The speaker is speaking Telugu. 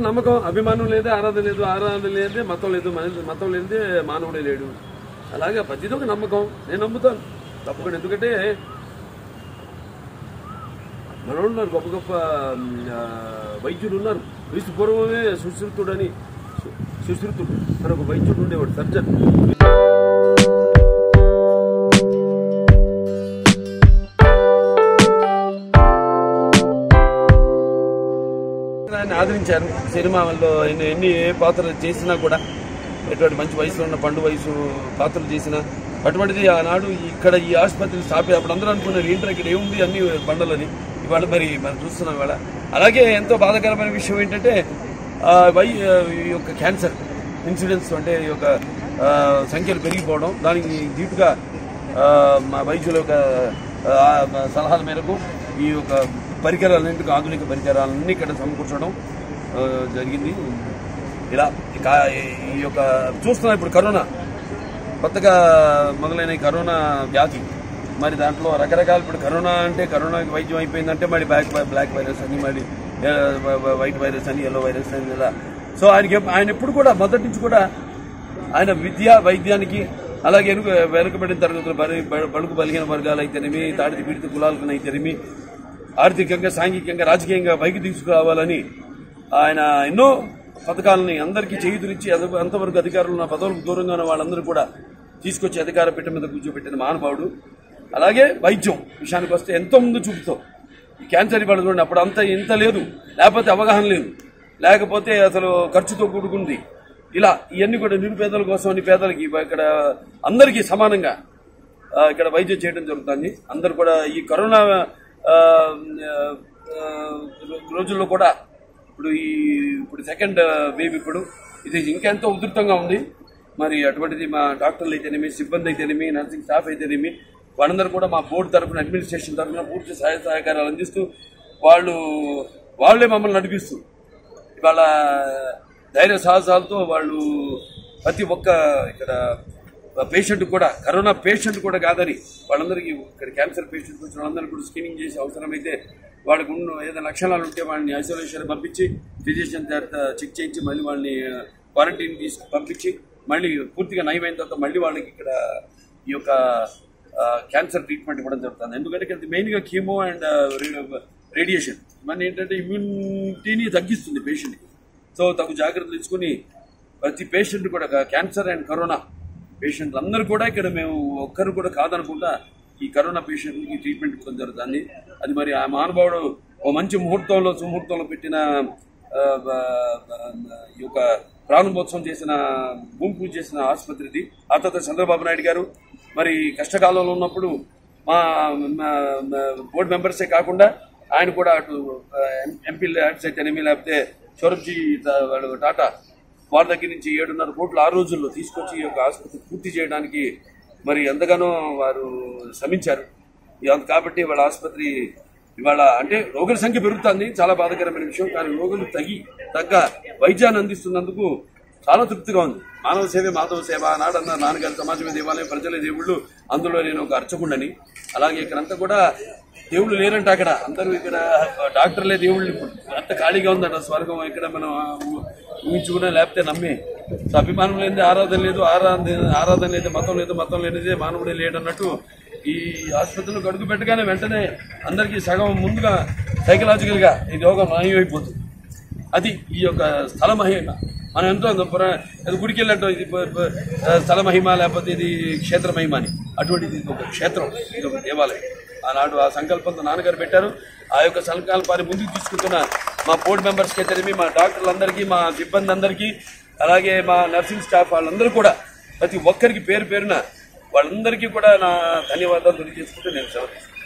నమ్మకం అభిమానం లేదే ఆరాధన లేదు ఆరాధన లేదే మతం లేదు మన- మతం లేదే మానవుడే లేడు అలాగే ప్రతిదీ ఒక నమ్మకం నేను నమ్ముతాను తప్పకుండా ఎందుకంటే మనోళ్ళు ఉన్నారు గొప్ప గొప్ప మ్, ఆ, వైద్యులు ఉన్నారు క్రీస్తు పూర్వమే సుశ్రుతుడని సు- సుశ్రుతుడు అని ఒక వైద్యుడు ఉండేవాడు సర్జన్ ఆయన ఆదరించారు సినిమాల్లో ఎన్ని ఎన్ని ఏ పాత్రలు చేసినా కూడా ఎటువంటి మంచి వయసులో ఉన్న పండు వయసు పాత్రలు చేసినా అటువంటిది ఆనాడు ఇక్కడ ఈ ఆసుపత్రి స్థాపి అప్పుడు అందరూ అనుకున్నారు ఏంటంటే ఇక్కడ ఏముంది అన్ని బండలని ఇవాళ మరి మనం చూస్తున్నాం ఇవాళ అలాగే ఎంతో బాధాకరమైన విషయం ఏంటంటే ఆ, వై ఆ, ఈ యొక్క క్యాన్సర్ ఇన్సిడెంట్స్ అంటే ఈ యొక్క ఆ, సంఖ్యలు పెరిగిపోవడం దానికి ధీటుగా ఆ, మా వైద్యుల యొక్క ఆ, సలహాల మేరకు ఈ యొక్క పరికరాలన్నింటికి ఆధునిక పరికరాలన్నీ ఇక్కడ సమకూర్చడం ఆ, జరిగింది ఇలా ఇక ఈ యొక్క చూస్తున్నాం ఇప్పుడు కరోనా కొత్తగా మొదలైన ఈ కరోనా వ్యాధి మరి దాంట్లో రకరకాల ఇప్పుడు కరోనా అంటే కరోనాకి వైద్యం అయిపోయిందంటే మళ్ళీ బ్లాక్ బ్లాక్ వైరస్ అని మళ్ళీ ఆ, వైట్ వైరస్ అని ఎల్లో వైరస్ అని ఇలా సో ఆయనకి ఎప్- ఆయన ఎప్పుడు కూడా మొదటి నుంచి కూడా ఆయన విద్య వైద్యానికి అలాగే వెనుక వెనుకబడిన తరగతులు బలి- బ- బడుగు బలిగిన వర్గాలు అయితేనేమి తాడితి పీడిత కులాలకు అయితేనేమి ఆర్థికంగా సాంఘికంగా రాజకీయంగా పైకి తీసుకురావాలని ఆయన ఎన్నో పథకాలని అందరికీ చేయుతునిచ్చి అద- అంతవరకు అధికారులు ఉన్న పదవులకు దూరంగా ఉన్న వాళ్ళందరూ కూడా తీసుకొచ్చి అధికార పీఠ మీద కూర్చోబెట్టిన మహానుభావుడు అలాగే వైద్యం విషయానికి వస్తే ఎంతో ముందు చూపుతో ఈ క్యాన్సర్ ఇవాళ చూడండి అప్పుడు అంత ఇంత లేదు లేకపోతే అవగాహన లేదు లేకపోతే అసలు ఖర్చుతో కూడుకుంది ఇలా ఇవన్నీ కూడా నిరుపేదల కోసం అని పేదలకి ఇక్కడ అందరికీ సమానంగా ఆ, ఇక్కడ వైద్యం చేయడం జరుగుతుంది అందరు కూడా ఈ కరోనా ఆ, ఆ, రోజుల్లో కూడా ఇప్పుడు ఈ ఇప్పుడు సెకండ్ వేవ్ ఇప్పుడు ఇది ఇంకెంతో ఉధృతంగా ఉంది మరి అటువంటిది మా డాక్టర్లు అయితేనేమి సిబ్బంది అయితేనేమి నర్సింగ్ స్టాఫ్ అయితేనేమి వాళ్ళందరూ కూడా మా బోర్డు తరఫున అడ్మినిస్ట్రేషన్ తరఫున పూర్తి సహాయ సహకారాలు అందిస్తూ వాళ్ళు వాళ్ళే మమ్మల్ని నడిపిస్తూ ఇవాళ ధైర్య సాహసాలతో వాళ్ళు ప్రతి ఒక్క ఇక్కడ పేషెంట్ కూడా కరోనా పేషెంట్ కూడా కాదని వాళ్ళందరికీ ఇక్కడ క్యాన్సర్ పేషెంట్ వచ్చిన వాళ్ళందరికీ కూడా స్క్రీనింగ్ చేసి అవసరమైతే వాళ్ళకు ఉన్న ఏదైనా లక్షణాలు ఉంటే వాళ్ళని ఐసోలేషన్ పంపించి ఫిజిషియన్ చేత చెక్ చేయించి మళ్ళీ వాళ్ళని క్వారంటైన్ తీసుకు పంపించి మళ్ళీ పూర్తిగా నయమైన తర్వాత మళ్ళీ వాళ్ళకి ఇక్కడ ఈ యొక్క క్యాన్సర్ ట్రీట్మెంట్ ఇవ్వడం జరుగుతుంది ఎందుకంటే ఇక్కడ మెయిన్గా కీమో అండ్ రేడియేషన్ మన ఏంటంటే ఇమ్యూనిటీని తగ్గిస్తుంది పేషెంట్కి సో తగు జాగ్రత్తలు తీసుకుని ప్రతి పేషెంట్ కూడా క్యాన్సర్ అండ్ కరోనా పేషెంట్లు అందరూ కూడా ఇక్కడ మేము ఒక్కరు కూడా కాదనుకుంటా ఈ కరోనా పేషెంట్కి ట్రీట్మెంట్ ఇవ్వడం జరుగుతుంది అది మరి ఆ మహానుభావుడు ఓ మంచి ముహూర్తంలో సుముహూర్తంలో పెట్టిన ఆ, బ- బ- ఈ యొక్క ప్రారంభోత్సవం చేసిన భూమి పూజ చేసిన ఆసుపత్రిది ఆ తర్వాత చంద్రబాబు నాయుడు గారు మరి కష్టకాలంలో ఉన్నప్పుడు మా మా- మా బోర్డు మెంబర్సే కాకుండా ఆయన కూడా అటు ఎంపీ ల్యాబ్స్ అయితేనేమి లేకపోతే సౌరభ్జీ ట- వాళ్ళు టాటా వాళ్ళ దగ్గర నుంచి ఏడున్నర కోట్లు ఆ రోజుల్లో తీసుకొచ్చి ఈ యొక్క ఆసుపత్రి పూర్తి చేయడానికి మరి ఎంతగానో వారు శ్రమించారు ఇవాళ కాబట్టి వాళ్ళ ఆసుపత్రి ఇవాళ అంటే రోగుల సంఖ్య పెరుగుతుంది చాలా బాధాకరమైన విషయం కానీ రోగులు తగి తగ్గ వైద్యాన్ని అందిస్తున్నందుకు చాలా తృప్తిగా ఉంది మానవ సేవ మాధవ సేవ నాడు అన్న నాన్నగారి సమాజమే దేవాలయం ప్రజలే దేవుళ్ళు అందులో నేను ఒక అర్చకుండని అలాగే ఇక్కడంతా కూడా దేవుళ్ళు లేరంట అక్కడ అందరూ ఇక్కడ డాక్టర్లే దేవుళ్ళు ఇప్పుడు అంత ఖాళీగా ఉందట స్వర్గం ఇక్కడ మనం ఊహించుకున్నా లేకపోతే నమ్మే సో అభిమానం లేనిదే ఆరాధన లేదు ఆరాధన ఆరాధన లేదు మతం లేదు మతం లేనిదే మానవుడే లేడు అన్నట్టు ఈ ఆసుపత్రిలో అడుగు పెట్టగానే వెంటనే అందరికీ సగం ముందుగా సైకలాజికల్ గా ఈ యోగం నయం అయిపోతుంది అది ఈ యొక్క స్థల మహిమ మనం ఎంతో పురా- అది గుడికి వెళ్ళట్టు ఇది ప- ప- స్థల మహిమ లేకపోతే ఇది క్షేత్ర మహిమ అని అటువంటిది ఇది ఒక క్షేత్రం ఇది ఒక దేవాలయం ఆనాడు ఆ సంకల్పంతో నాన్నగారు పెట్టారు ఆ యొక్క సంకల్పాన్ని ముందుకు తీసుకుంటున్న మా బోర్డు మెంబర్స్కి అయితేనేమి మా డాక్టర్లందరికీ మా సిబ్బంది అందరికీ అలాగే మా నర్సింగ్ స్టాఫ్ వాళ్ళందరూ కూడా ప్రతి ఒక్కరికి పేరు పేరున వాళ్ళందరికీ కూడా నా ధన్యవాదాలు తెలియజేసుకుంటూ నేను సెలవు తీసుకుంటాను.